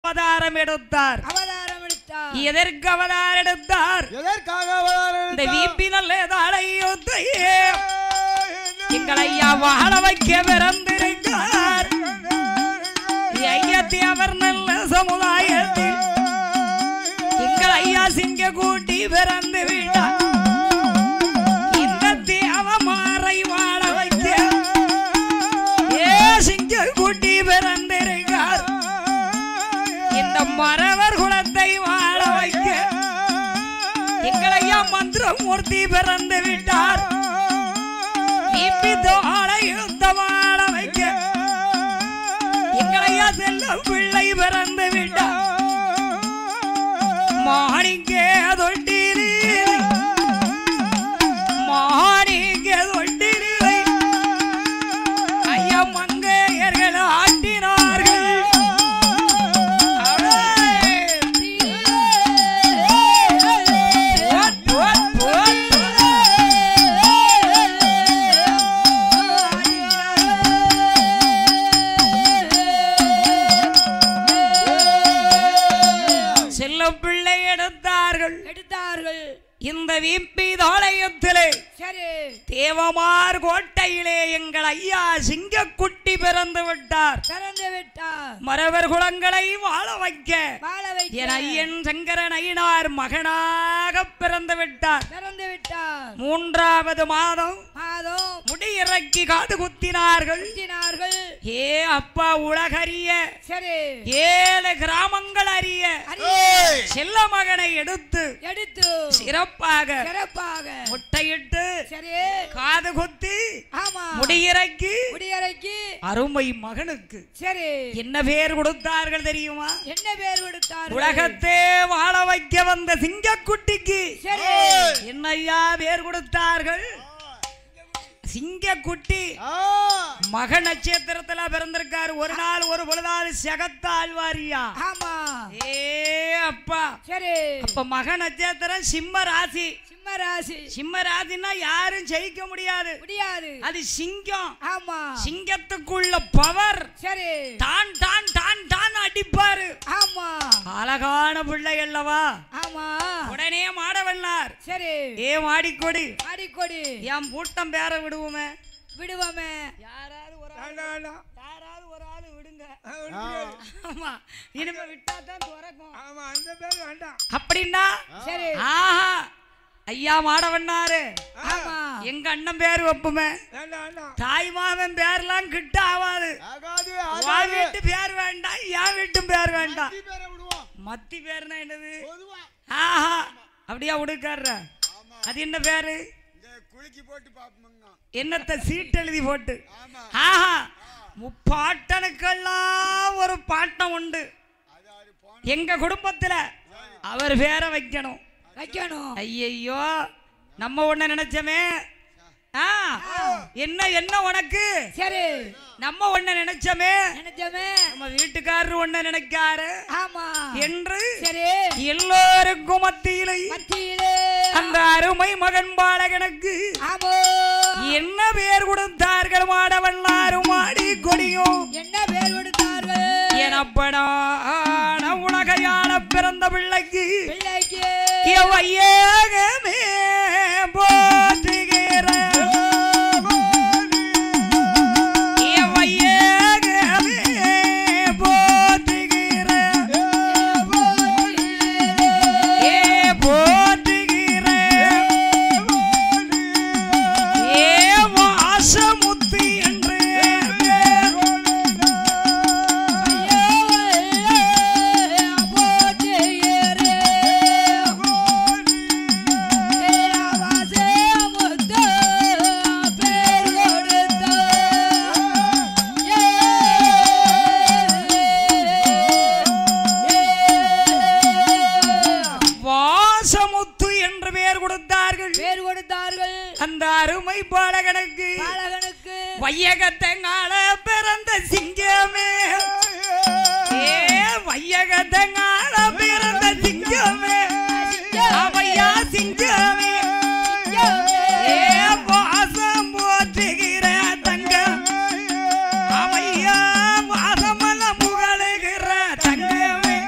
அவதாரம் எடுத்தார் அவதாரம் எடுத்தார் எதற்கு அவதாரம் எடுத்தார் எதற்காக அவதாரம் இந்த எடுத்தார்? வீப்பி நல்ல தாழையோத்தையே எங்கள் ஐயா வாழ வைக்க பிறந்திருக்கிறார் ஐயத்தை அவர் நல்ல சமுதாயத்தில் எங்கள் ஐயா சிங்க கூட்டி பிறந்து விட்டார் இந்த தேவமாரை வாழ வைக்க ஏ சிங்க கூட்டி பிறந்திருக்கார் இந்த மறவர் குலத்தை வாழ வைக்க எங்கள் ஐயா மந்திரமூர்த்தி பிறந்து விட்டார் இப்பி தோளை யுத்த வாழ வைக்க எங்கள் ஐயா செல்ல பிள்ளை பிறந்து விட்டார் மாணிக்கே தொட்டிலே மாணிக்கே தொட்டிலே ஐயா மங்கையர்கள் ஆட்டினார்கள் போட், போட், போட். செல்ல பிள்ளை எடுத்தார்கள் எடுத்தார்கள் இந்த வீப்பி தாலயத்திலே சரி தேவமார் கோட்டையிலே எங்கள் ஐயா சிங்கக்குட்டி பிறந்து விட்டார் பிறந்து விட்டார் மறவர் குலங்களை வாழ வைக்க வாழ வைக்க என் ஐயன் சங்கரன் ஐயனார் மகனாக பிறந்து விட்டார் பிறந்து விட்டார் மூன்றாவது மாதம் மாதம் முடியிறக்கி காது குத்தினார்கள் குத்தினார்கள் ஏ அப்பா உலகறிய சரி ஏழு கிராமங்கள் அறிய அரிய செல்ல மகனை எடுத்து எடுத்து சிறப்பாக சிறப்பாக முட்டையிட்டு சரி காது குத்தி ஆமா முடியிறக்கி முடியறைக்கு அருமை மகனுக்கு சரி என்ன பேர் கொடுத்தார்கள் தெரியுமா என்ன பேர் கொடுத்தார் உலகத்தே வாழ வைக்க வந்த சிங்கக்குட்டிக்கு சரி என்னையா பேர் கொடுத்தார்கள் சிங்கக்குட்டி ஆ, மக நட்சத்திரத்துல பிறந்திருக்காரு ஒரு நாள் ஒரு பொழுதாது செகத்தாழ்வாரியா ஆமா ஏ அப்பா சரி அப்ப மக நட்சத்திரம் சிம்ம ராசி சிம்ம ராசி சிம்ம ராசின்னா யாரும் ஜெயிக்க முடியாது முடியாது அது சிங்கம் ஆமா சிங்கத்துக்குள்ள பவர் சரி தான் தான் தான் தான் அடிப்பாரு ஆமா அழகான பிள்ளை அல்லவா ஆமா உடனே மாடவண்ணார் சரி ஏ மாடிக்கொடி ஆடிக்கொடி என் பூட்டம் பேர விடுவோமே விடுவோமே யாராவது ஒரு ஆள் வேண்டாம், வேண்டாம். யாராவது ஒரு ஆள் விடுங்க ஆ, ஒண்ணும் புரியாது. ஆமா இனிமே விட்டா தான் துறக்கும் ஆமா அந்த பேர் வேண்டாம் அப்படின்னா சரி ஆஹா ஐயா மாடவண்ணாரு ஆமா எங்க அண்ணன் பேர் வைப்புமே வேண்டாம் வேண்டாம் தாய் மாமன் பேர்லாம் கிட்ட ஆகாது ஆகாது உன் ஆகாது வீட்டு பேர் வேண்டாம் என் வீட்டு பேர் வேண்டாம் அத்தி பேரை விடுவோம் மத்தி பேர்னா என்னது பொதுவா ஆஹா அப்படியா உடுக்காடுற அது என்ன பேரு இங்க குலுக்கி போட்டு பாப்போங்க என்னத்த சீட் எழுதி போட்டு ஆமா ஆஹா முப்பாட்டனுக்கெல்லாம் ஒரு பாட்டம் உண்டு அது அது போன எங்க குடும்பத்துல அவர் பேரை வைக்கணும் வைக்கணும் ஐயையோ நம்ம ஒண்ண நினைச்சோமே ஆ என்ன என்ன உனக்கு சரி நம்ம ஒண்ண நினைச்சோமே நினைச்சோமே நம்ம வீட்டுக்காரர் ஒண்ண நினைக்காரு ஆமா என்று சரி எல்லோருக்கும் மத்தியிலே மத்தியிலே அந்த அருமை மகன் பாலகனுக்கு ஆமோ என்ன பேர் கொடுத்தார்கள் மாடவல்லாரும் மாடி கொடியும் என்ன பேர் கொடுத்தார்கள் எனப்படான உலகையாள பிறந்த பிள்ளைக்கு பிள்ளைக்கு எவ்வையகமே போற்றுகிற எவ்வையகமே போற்றுகிற ஏ போற்றுகிற ஏ வாசமுத்து என்று பேர் வாசமுத்து என்று பெயர் கொடுத்தார்கள் பேர் கொடுத்தார்கள் அந்த அருமை பாலகனுக்கு பாலகனுக்கு வையகத்தங்கால பிறந்த சிங்கமே ஏ வையகத்தங்கால பிறந்த சிங்கமே அவையா சிங்கமே ஏ வாசம் போற்றுகிற தங்கம் அவையா வாசமல முகழுகிற தங்கமே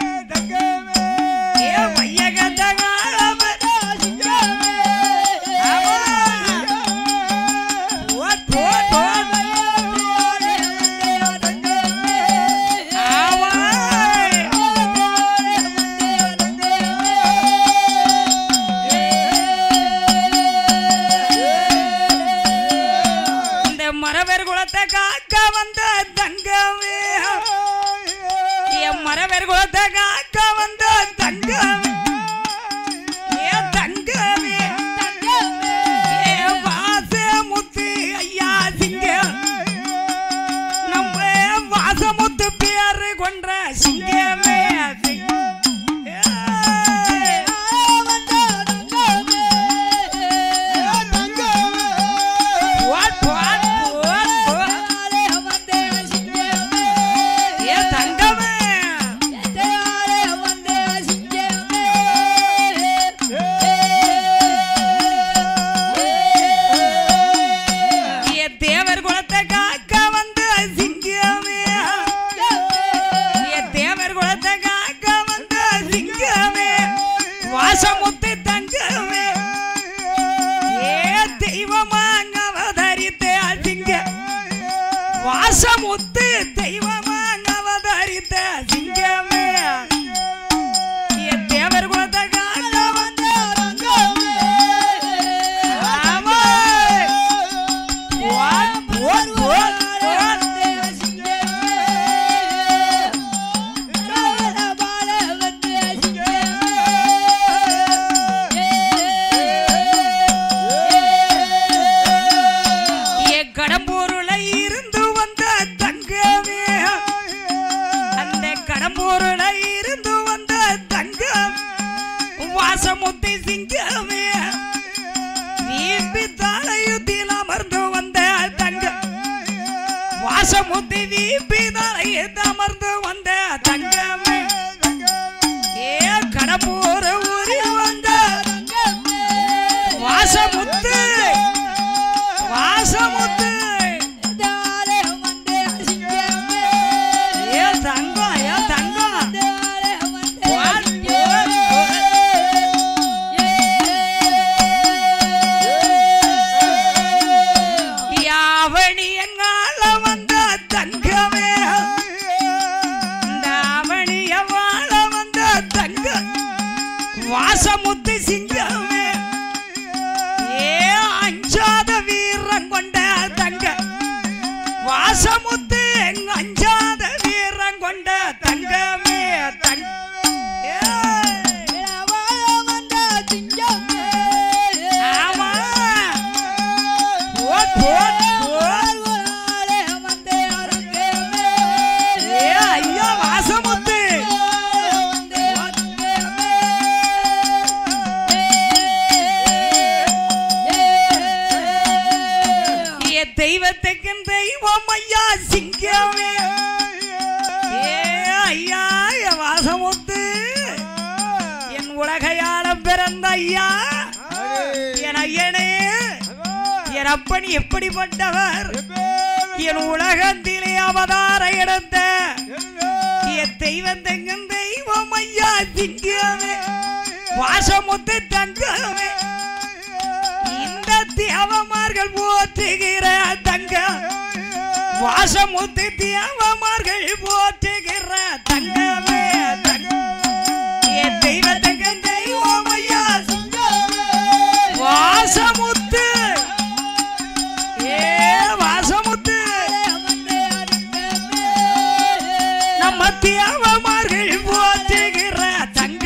தேவர் குலத்தை காக்க வந்த தங்கமே ஏ தங்கமே ஏ வாசமுத்து ஐயா சிங்கம் நம்ம வாசமுத்து பேரு கொன்ற சிங்கமே ஏய். போட், போட், போட், போட். ஏ தங்கமே ஏ தேவர் குலத்தை காக்க வந்த சிங்கமே ஏ தேவர் குலத்தை காக்க வந்த சிங்கமே வாசமுத்து தங்கமே ஏ தெய்வமாங்க அவதரித்த சிங்க வாசமுத்து தெய்வமாங்க அவதரித்த சிங்கமே ஏ தேவர் குலத்தை காக்க வந்த ஆமா What? What? What? What? ஏ கடம்பூருல இருந்து வந்த தங்கமே அந்த கடம்பூருல இருந்து வந்த தங்கம் வாசமுத்தை சிங்கமே வீம்பி தலையுத்தில் அமர்ந்து வந்த தங்கம் வாசமுத்தி வீம்பி தலையில் அமர்ந்து வந்த தங்கமே ஏ கடம்பூர் ஊரில் வந்த வாசமுத்து வாசமுத்து ஏ தங்கம் ஏ தங்கம் What? What? What? யாவணி எங்கால வந்த தங்கமே தாவணிய வாழ வந்த தங்க வாசமுத்து சிங்கமே ஏ அஞ்சாத வீரம் கொண்ட தங்க வாசமுத்து எங்க அஞ்சாத வீரம் கொண்ட தங்கமே தங்க ஏய். ஆமா போட், போட், போட். ஏ ஐயா வாசமுத்து ஏ தெய்வத்துக்கு தெய்வம் ஐயா சிங்கமே ஏ ஐயா என் வாசமுத்து என் உலகையாள பிறந்த ஐயா என் ஐயனே என் அப்பன் எப்படிப்பட்டவர் என் உலகத்திலே அவதார எடுத்த என் தெய்வம் தெங்கும் தெய்வம் ஐயா சிங்கமே வாசமுத்து தங்கமே இந்த தேவமார்கள் போற்றுகிற தங்க வாசமுத்து தேவமார்கள் போற்றுகிற தங்கமே தங்க என் தெய்வ தங்கம் தெய்வம் ஐயா வாசமுத்து ஏ வாசமுத்து நம்ம தேவமார்கள் போற்றுகிற தங்க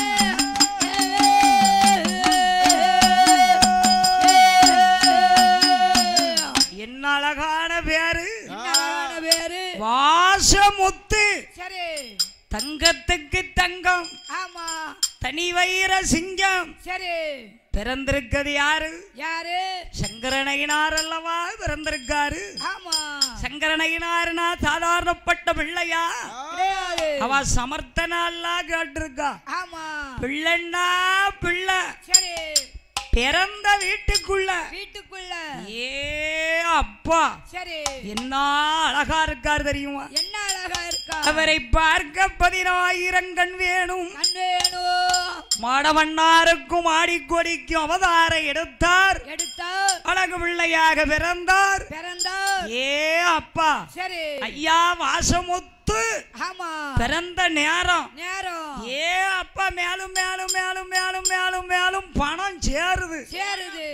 என்ன அழகான பேரு பேரு வாசமுத்து சரி தங்கத்துக்கு தங்கம் ஆமா தனி வைர சிங்கம் சரி பிறந்திருக்கிறது யாரு யாரு சங்கரனையினார் அல்லவா பிறந்திருக்காரு ஆமா சங்கரனையினார்னா சாதாரணப்பட்ட பிள்ளையா கிடையாது அவ சமர்த்தனாலா கேட்டிருக்கா ஆமா பிள்ளைன்னா பிள்ளை சரி பிறந்த வீட்டுக்குள்ள வீட்டுக்குள்ள ஏ அப்பா சரி என்ன அழகா இருக்காரு தெரியுமா என்ன அழகா இருக்கா அவரை பார்க்க பதினாயிரம் கண் வேணும் கண் வேணும் மாடவண்ணாருக்கும் ஆடிக்கொடிக்கும் அவதார எடுத்தார் எடுத்தா அழகு பிள்ளையாக பிறந்தார் பிறந்தார் ஏ அப்பா சரி ஐயா வாசமுத்து ஆமா பிறந்த நேரம் நேரம் ஏ அப்பா மேலும் மேலும் மேலும் மேலும் மேலும் மேலும் பணம் சேருது சேருது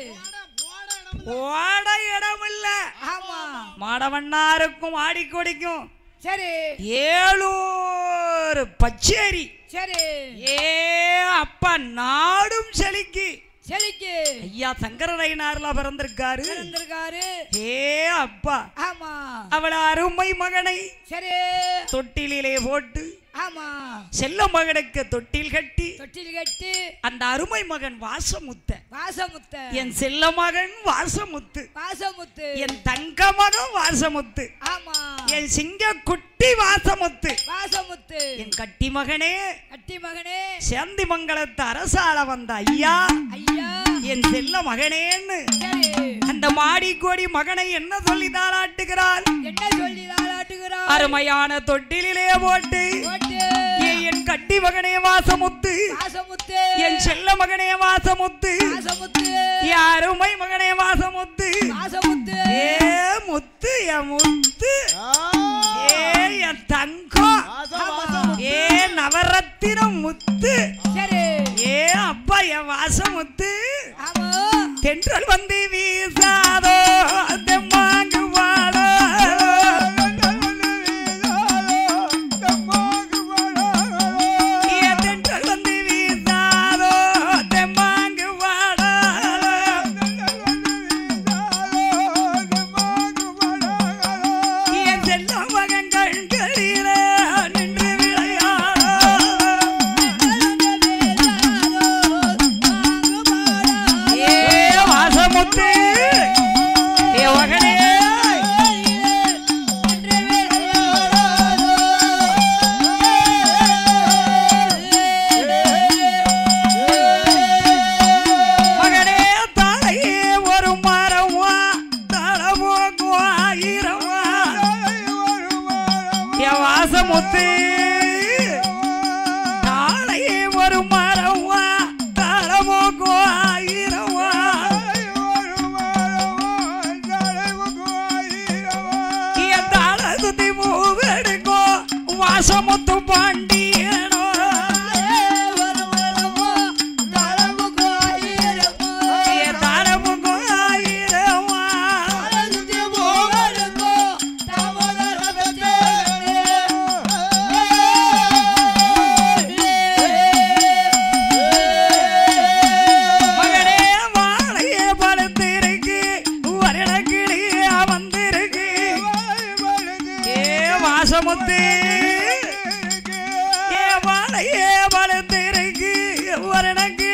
ஓட இடம் இல்ல ஆமா மாடவண்ணாருக்கும் ஆடிக்கொடிக்கும் சரி ஏழூர் பச்சேரி சரி ஏ அப்பா நாடும் செழிக்கு செழிக்கு ஐயா சங்கரரையனார்ல பிறந்திருக்காரு பிறந்திருக்காரு ஏ அப்பா ஆமா அவள அருமை மகனை சரி தொட்டிலே போட்டு ஆமா செல்ல மகனுக்கு தொட்டில் கட்டி தொட்டில் கட்டி அந்த அருமை மகன் வாசமுத்த வாசமுத்த என் செல்ல மகன் வாசமுத்து வாசமுத்து என் தங்க மகன் வாசமுத்து ஆமா என் சிங்க குட்டி வாசமுத்து வாசமுத்து என் கட்டி மகனே கட்டி மகனே சேந்தி மங்கலத்து அரசாள வந்த ஐயா ஐயா என் செல்ல மகனேன்னு சரி அந்த மாடி கோடி மகனை என்ன சொல்லி தாளாட்டுகிறாள் என்ன சொல்லி தாளாட்டுகிறார் அருமையான தொட்டிலே போட்டு ஓட்டு ஏ என் கட்டி மகனே வாசமுத்து வாசமுத்து என் செல்ல மகனே வாசமுத்து வாசமுத்து என் அருமை மகனே வாசமுத்து வாசமுத்து ஏ முத்து என் முத்து ஆ, ஏ என் தங்கம் வாசம், வாசம். ஏ நவரத்தினம் முத்து சரி ஏ அப்பா என் வாசமுத்து ஆமா தென்றல் வந்து வீசாதோ தெம்மாங்கு வாடோ ஏ தென்றல் வந்து வீசாதோ தெம்மாங்கு வாடோ என் செல்ல மகன் கண்களில நின்று விளையாடோ ஏ வாசமுத்து ஏ மகனே மகனே தாயே ஒரு மரமா தளமோ ஆயிரமா என் வாசமுத்து தாளையே ஒரு மரமா தளமோ ஆயிரமா என் தாள சுத்தி மூவெடுக்கோ வாசமுத்து பாண்டியனோ என் தாளமுகோ ஆயிரமா மகனே வாழையே பழுத்திருக்கு வருடக்கிளியே வந்திருக்கு ஏ வாசமுத்து ஏ வாழையே பழுத்திருக்கு வருடக்கிளியே